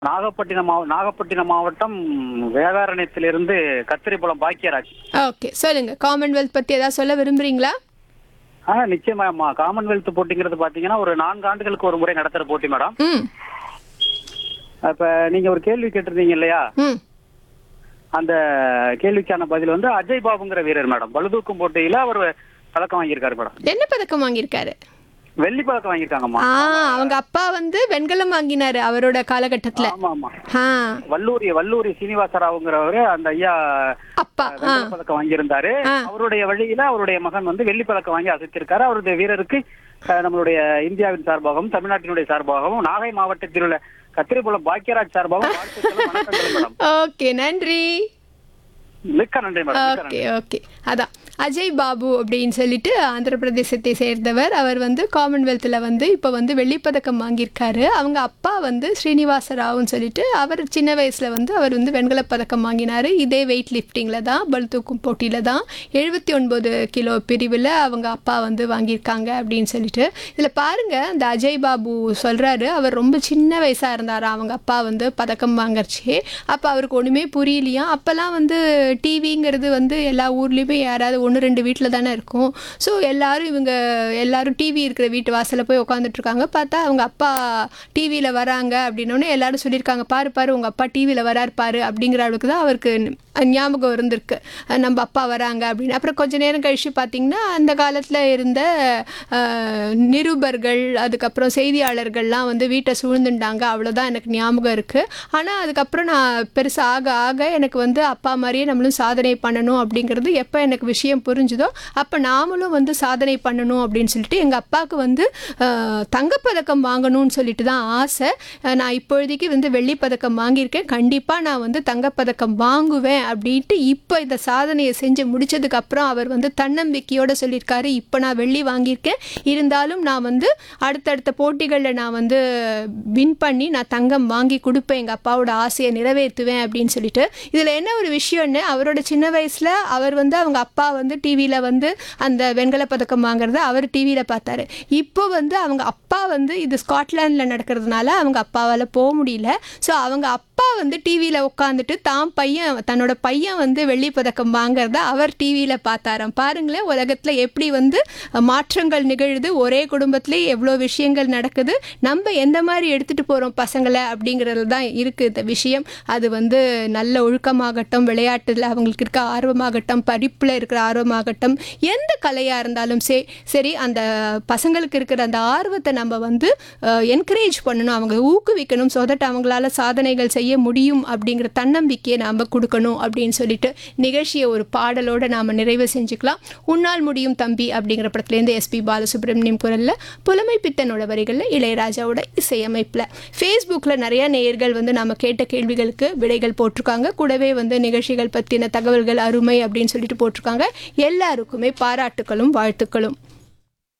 நாகப்பட்டினம் மாவ நாகப்பட்டினம் மாவட்டம் வேதாரண்யத்திலிருந்து கத்திரிப்புலம் பாக்கியராஜ் ஓகே சொல்லுங்க காமன்வெல்த் பத்தி ஏதாவது சொல்ல விரும்புறீங்களா ஆ நிச்சயமா காமன்வெல்த் போட்டிங்கிறது பாத்தீங்கன்னா ஒரு நான்கு ஆண்டுகளுக்கு ஒரு முறை நடத்துற போட்டி மேடம் ம் அப்ப நீங்க ஒரு கேள்வி கேட்டிருந்தீங்க இல்லையா ம் அந்த கேள்விக்கான பதில் வந்து அஜய் பாபுங்கிற வீரர் மேடம் பளுதூக்கும் போட்டியில அவர் பதக்கம் வாங்கியிருக்காரு மேடம் என்ன பதக்கம் வாங்கியிருக்காரு வெள்ளி பதக்கம் வாங்கியிருக்காங்கம்மா ஆ அவங்க அப்பா வந்து வெண்கலம் வாங்கினாரு அவரோட காலகட்டத்துல ஆமா ஆமா ஆ வல்லூரி வல்லூரி சீனிவாசராவுங்கிறவரு அந்த ஐயா அப்பா ஆ வெண்கல பதக்கம் வாங்கியிருந்தாரு ஆ. அவருடைய வழியில அவருடைய மகன் வந்து வெள்ளி பதக்கம் வாங்கி அசைத்திருக்காரு அவருடைய வீரருக்கு அஹ், நம்மளுடைய இந்தியாவின் சார்பாகவும் தமிழ்நாட்டினுடைய சார்பாகவும் நாகை மாவட்டத்தில் உள்ள கத்திரிப்புலம் பாக்கியராஜ் சார்பாகவும் வாழ்த்துக்களும் வணக்கங்களும் மேடம் ஓகே நன்றி மிக்க நன்றி மேடம் மிக்க நன்றி ஓகே ஓகே அதான் அஜய் பாபு அப்படின்னு சொல்லிட்டு ஆந்திர பிரதேசத்தை சேர்ந்தவர் அவர் வந்து காமன்வெல்த்தில் வந்து இப்போ வந்து வெள்ளிப்பதக்கம் வாங்கியிருக்காரு அவங்க அப்பா வந்து ஸ்ரீனிவாச ராவ்னு சொல்லிட்டு அவர் சின்ன வயசில் வந்து அவர் வந்து வெண்கலப் பதக்கம் வாங்கினார் இதே வெயிட் லிஃப்டிங்கில் தான் பல் தூக்கும் போட்டியில் தான் எழுபத்தி ஒன்பது கிலோ பிரிவில் அவங்க அப்பா வந்து வாங்கியிருக்காங்க அப்படின்னு சொல்லிட்டு இதில் பாருங்கள் இந்த அஜய் பாபு சொல்கிறாரு அவர் ரொம்ப சின்ன வயசாக இருந்தார் அவங்க அப்பா வந்து பதக்கம் வாங்கறச்சே அப்போ அவருக்கு ஒன்றுமே புரியலையா அப்போல்லாம் வந்து டிவிங்கிறது வந்து எல்லா ஊர்லேயுமே யாராவது ஒன்று ரெண்டு வீட்டில் தானே இருக்கும் ஸோ எல்லாரும் இவங்க எல்லாரும் டிவி இருக்கிற வீட்டு வாசலில் போய் உட்காந்துட்டு இருக்காங்க பார்த்தா அவங்க அப்பா டிவியில் வராங்க அப்படின்னோடனே எல்லாரும் சொல்லியிருக்காங்க பாரு பாரு உங்கள் அப்பா டிவியில் வராரு பாரு அப்படிங்கிற அளவுக்கு தான் அவருக்கு ஞாபகம் இருந்திருக்கு அஹ் நம்ம அப்பா வராங்க அப்படின்னு அப்புறம் கொஞ்ச நேரம் கழிச்சு பார்த்தீங்கன்னா அந்த காலத்தில் இருந்த அஹ், நிருபர்கள் அதுக்கப்புறம் செய்தியாளர்கள்லாம் வந்து வீட்டை சூழ்ந்துட்டாங்க அவ்வளோதான் எனக்கு ஞாபகம் இருக்குது ஆனால் அதுக்கப்புறம் நான் பெருசாக ஆக ஆக எனக்கு வந்து அப்பா மாதிரியே நம்மளும் சாதனை பண்ணணும் அப்படிங்கிறது எப்போ எனக்கு விஷயம் புரிஞ்சுதோ அப்போ நாமளும் வந்து சாதனை பண்ணணும் அப்படின்னு சொல்லிட்டு எங்கள் அப்பாவுக்கு வந்து அஹ், தங்கப்பதக்கம் வாங்கணும்னு சொல்லிட்டு தான் ஆசை அஹ், நான் இப்பொழுதைக்கு வந்து வெள்ளிப்பதக்கம் வாங்கியிருக்கேன் கண்டிப்பாக நான் வந்து தங்கப்பதக்கம் வாங்குவேன் அப்படின்ட்டு இப்போ இந்த சாதனையை செஞ்சு முடிச்சதுக்கு அப்புறம் அவர் வந்து தன்னம்பிக்கையோட சொல்லியிருக்காரு இப்போ நான் வெள்ளி வாங்கியிருக்கேன் இருந்தாலும் நான் வந்து அடுத்தடுத்த போட்டிகளில் நான் வந்து வின் பண்ணி நான் தங்கம் வாங்கி கொடுப்பேன் எங்கள் அப்பாவோட ஆசையை நிறைவேற்றுவேன் அப்படின்னு சொல்லிட்டு இதில் என்ன ஒரு விஷயம்னு அவரோட சின்ன வயசில் அவர் வந்து அவங்க அப்பா வந்து டிவியில் வந்து அந்த வெண்கலப் பதக்கம் வாங்குறத அவர் டிவியில் பார்த்தாரு இப்போ வந்து அவங்க அப்பா வந்து இது ஸ்காட்லாண்டில் நடக்கிறதுனால அவங்க அப்பாவால் போக முடியல ஸோ அவங்க அப்பா வந்து டிவியில் உட்காந்துட்டு தான் பையன் தன்னோட பையன் வந்து வெள்ளிப் பதக்கம் வாங்குறத அவர் டிவியில் பார்த்தாராம் பாருங்களேன் உலகத்தில் எப்படி வந்து அஹ், மாற்றங்கள் நிகழுது ஒரே குடும்பத்திலே எவ்வளோ விஷயங்கள் நடக்குது நம்ம எந்த மாதிரி எடுத்துகிட்டு போகிறோம் பசங்களை அப்படிங்கிறது தான் இருக்குது இந்த விஷயம் அது வந்து நல்ல ஒழுக்கமாகட்டும் விளையாட்டில் அவங்களுக்கு இருக்க ஆர்வமாகட்டும் படிப்பில் இருக்கிற ஆர்வமாகட்டும் எந்த கலையாக இருந்தாலும் சே சரி அந்த பசங்களுக்கு இருக்கிற அந்த ஆர்வத்தை நம்ம வந்து என்கரேஜ் பண்ணணும் அவங்க ஊக்குவிக்கணும் ஸோ தட் அவங்களால சாதனைகள் செய்ய முடியும் அப்படிங்கிற தன்னம்பிக்கையை நாம் கொடுக்கணும் அப்படின்னு சொல்லிட்டு நிகழ்ச்சியை ஒரு பாடலோட நாம் நிறைவு செஞ்சுக்கலாம் உன்னால் முடியும் தம்பி அப்படிங்கிற படத்துலேருந்து எஸ்பி பாலசுப்ரமணியம் குரலில் புலமை பித்தனோட வரிகளில் இளையராஜாவோட இசையமைப்பில் ஃபேஸ்புக்கில் நிறைய நேயர்கள் வந்து நம்ம கேட்ட கேள்விகளுக்கு விடைகள் போட்டிருக்காங்க கூடவே வந்து நிகழ்ச்சிகள் பற்றின தகவல்கள் அருமை அப்படின்னு சொல்லிட்டு போட்டிருக்காங்க எல்லாருக்குமே பாராட்டுகளும் வாழ்த்துக்களும்